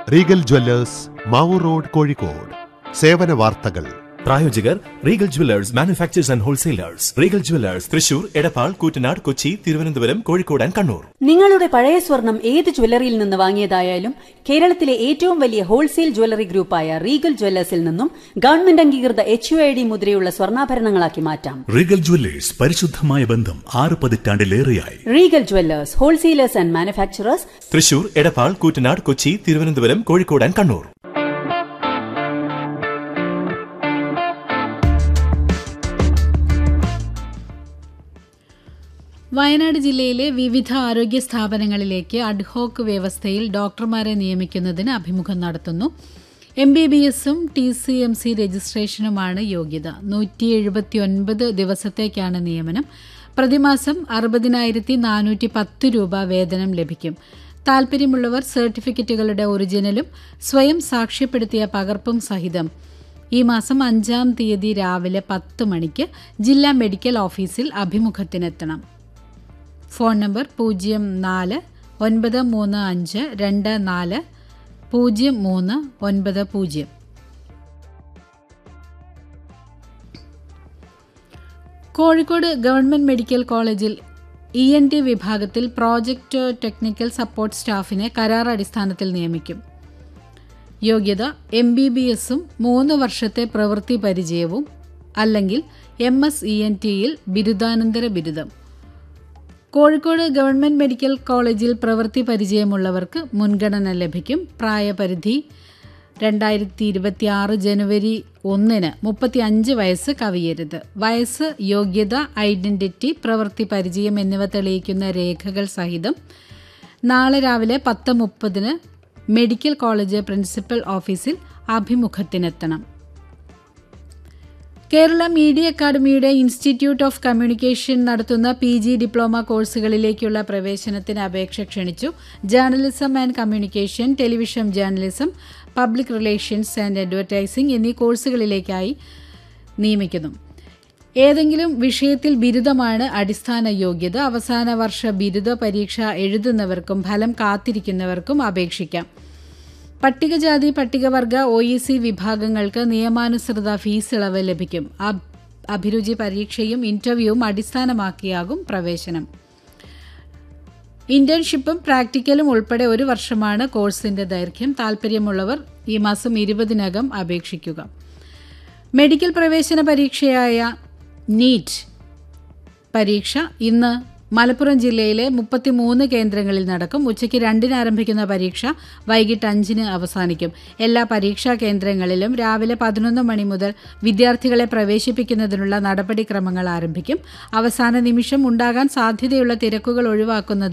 Regal jewellers Mavoor road Kozhikode സേവന വാർത്തകൾ പ്രായോജകർ Regal jewellers manufacturers and wholesalers Regal jewellers Thrissur Edappal Koottanad Kochi Thiruvananthapuram Kozhikode and Kannur നിങ്ങളുടെ പഴയ സ്വർണം ഏത് ജ്വല്ലറിയിൽ നിന്ന് വാങ്ങിയതായാലും കേരളത്തിലെ ഏറ്റവും വലിയ ഹോൾസെയിൽ ജ്വല്ലറി ഗ്രൂപ്പായ റീഗൽ ജ്വല്ലേഴ്സിൽ നിന്നും ഗവൺമെന്റ് അംഗീകൃത എച്ച് യു ഐ ഡി മുദ്രയുള്ള സ്വർണ്ണാഭരണങ്ങളാക്കി മാറ്റാം റീഗൽ ജ്വല്ലേഴ്സ് പരിശുദ്ധമായ ബന്ധം ആറ് പതിറ്റാണ്ടിലേറെയായി Regal jewellers wholesalers and manufacturers Thrissur Edappal Koottanad Kochi Thiruvananthapuram Kozhikode and Kannur Wayanad ജില്ലയിലെ വിവിധ ആരോഗ്യ സ്ഥാപനങ്ങളിലേക്ക് അഡ്ഹോക്ക് വ്യവസ്ഥയിൽ ഡോക്ടർമാരെ നിയമിക്കുന്നതിന് അഭിമുഖം നടത്തുന്നു എം ബി ബി എസും ടി സി എം സി രജിസ്ട്രേഷനുമാണ് യോഗ്യത നൂറ്റി എഴുപത്തി ഒൻപത് ദിവസത്തേക്കാണ് നിയമനം പ്രതിമാസം അറുപതിനായിരത്തി നാനൂറ്റി പത്ത് രൂപ വേതനം ലഭിക്കും താൽപ്പര്യമുള്ളവർ സർട്ടിഫിക്കറ്റുകളുടെ ഒറിജിനലും സ്വയം സാക്ഷ്യപ്പെടുത്തിയ പകർപ്പും സഹിതം ഈ മാസം അഞ്ചാം തീയതി രാവിലെ പത്ത് മണിക്ക് ജില്ലാ മെഡിക്കൽ ഓഫീസിൽ അഭിമുഖത്തിനെത്തണം ഫോൺ നമ്പർ പൂജ്യം നാല് ഒൻപത് മൂന്ന് അഞ്ച് രണ്ട് നാല് പൂജ്യം മൂന്ന് ഒൻപത് പൂജ്യം കോഴിക്കോട് ഗവൺമെന്റ് മെഡിക്കൽ കോളേജിൽ ഇ എൻ ടി വിഭാഗത്തിൽ പ്രോജക്റ്റ് ടെക്നിക്കൽ സപ്പോർട്ട് സ്റ്റാഫിനെ കരാർ അടിസ്ഥാനത്തിൽ നിയമിക്കും യോഗ്യത എം ബി ബി എസും മൂന്ന് വർഷത്തെ പ്രവൃത്തി പരിചയവും അല്ലെങ്കിൽ എം എസ് ഇ എൻ ടിയിൽ ബിരുദാനന്തര ബിരുദം കോഴിക്കോട് ഗവൺമെന്റ് മെഡിക്കൽ കോളേജിൽ പ്രവൃത്തി പരിചയമുള്ളവർക്ക് മുൻഗണന ലഭിക്കും പ്രായപരിധി രണ്ടായിരത്തി ഇരുപത്തി ആറ് ജനുവരി ഒന്നിന് മുപ്പത്തി അഞ്ച് വയസ്സ് കവിയരുത് വയസ്സ് യോഗ്യത ഐഡന്റിറ്റി പ്രവൃത്തി പരിചയം എന്നിവ തെളിയിക്കുന്ന രേഖകൾ സഹിതം നാളെ രാവിലെ പത്ത് മുപ്പതിന് മെഡിക്കൽ കോളേജ് പ്രിൻസിപ്പൽ ഓഫീസിൽ അഭിമുഖത്തിനെത്തണം കേരള മീഡിയ അക്കാദമിയുടെ ഇൻസ്റ്റിറ്റ്യൂട്ട് ഓഫ് കമ്മ്യൂണിക്കേഷൻ നടത്തുന്ന പി ജി ഡിപ്ലോമ കോഴ്സുകളിലേക്കുള്ള പ്രവേശനത്തിന് അപേക്ഷ ക്ഷണിച്ചു journalism and communication television journalism public relations and advertising എന്നീ കോഴ്സുകളിലേക്കായി നിയമിക്കുന്നു ഏതെങ്കിലും വിഷയത്തിൽ ബിരുദമാണ് അടിസ്ഥാന യോഗ്യത അവസാന വർഷ ബിരുദ പരീക്ഷ എഴുതുന്നവർക്കും ഫലം കാത്തിരിക്കുന്നവർക്കും അപേക്ഷിക്കാം പട്ടികജാതി പട്ടികവർഗ ഒ ഇ സി വിഭാഗങ്ങൾക്ക് നിയമാനുസൃത ഫീസ് ഇളവ് ലഭിക്കും അബ്- അഭിരുചി പരീക്ഷയും ഇന്റർവ്യൂവും അടിസ്ഥാനമാക്കിയാകും പ്രവേശനം ഇന്റേൺഷിപ്പും പ്രാക്ടിക്കലും ഉൾപ്പെടെ ഒരു വർഷമാണ് കോഴ്സിന്റെ ദൈർഘ്യം താൽപ്പര്യമുള്ളവർ ഈ മാസം ഇരുപതിനകം അപേക്ഷിക്കുക മെഡിക്കൽ പ്രവേശന പരീക്ഷയായ നീറ്റ് പരീക്ഷ ഇന്ന് മലപ്പുറം ജില്ലയിലെ മുപ്പത്തിമൂന്ന് കേന്ദ്രങ്ങളിൽ നടക്കും ഉച്ചയ്ക്ക് രണ്ടിന് ആരംഭിക്കുന്ന പരീക്ഷ വൈകിട്ട് അഞ്ചിന് അവസാനിക്കും എല്ലാ പരീക്ഷാ കേന്ദ്രങ്ങളിലും രാവിലെ പതിനൊന്ന് മണി മുതൽ വിദ്യാർത്ഥികളെ പ്രവേശിപ്പിക്കുന്നതിനുള്ള നടപടിക്രമങ്ങൾ ആരംഭിക്കും അവസാന നിമിഷം ഉണ്ടാകാൻ സാധ്യതയുള്ള തിരക്കുകൾ ഒഴിവാക്കുന്നത്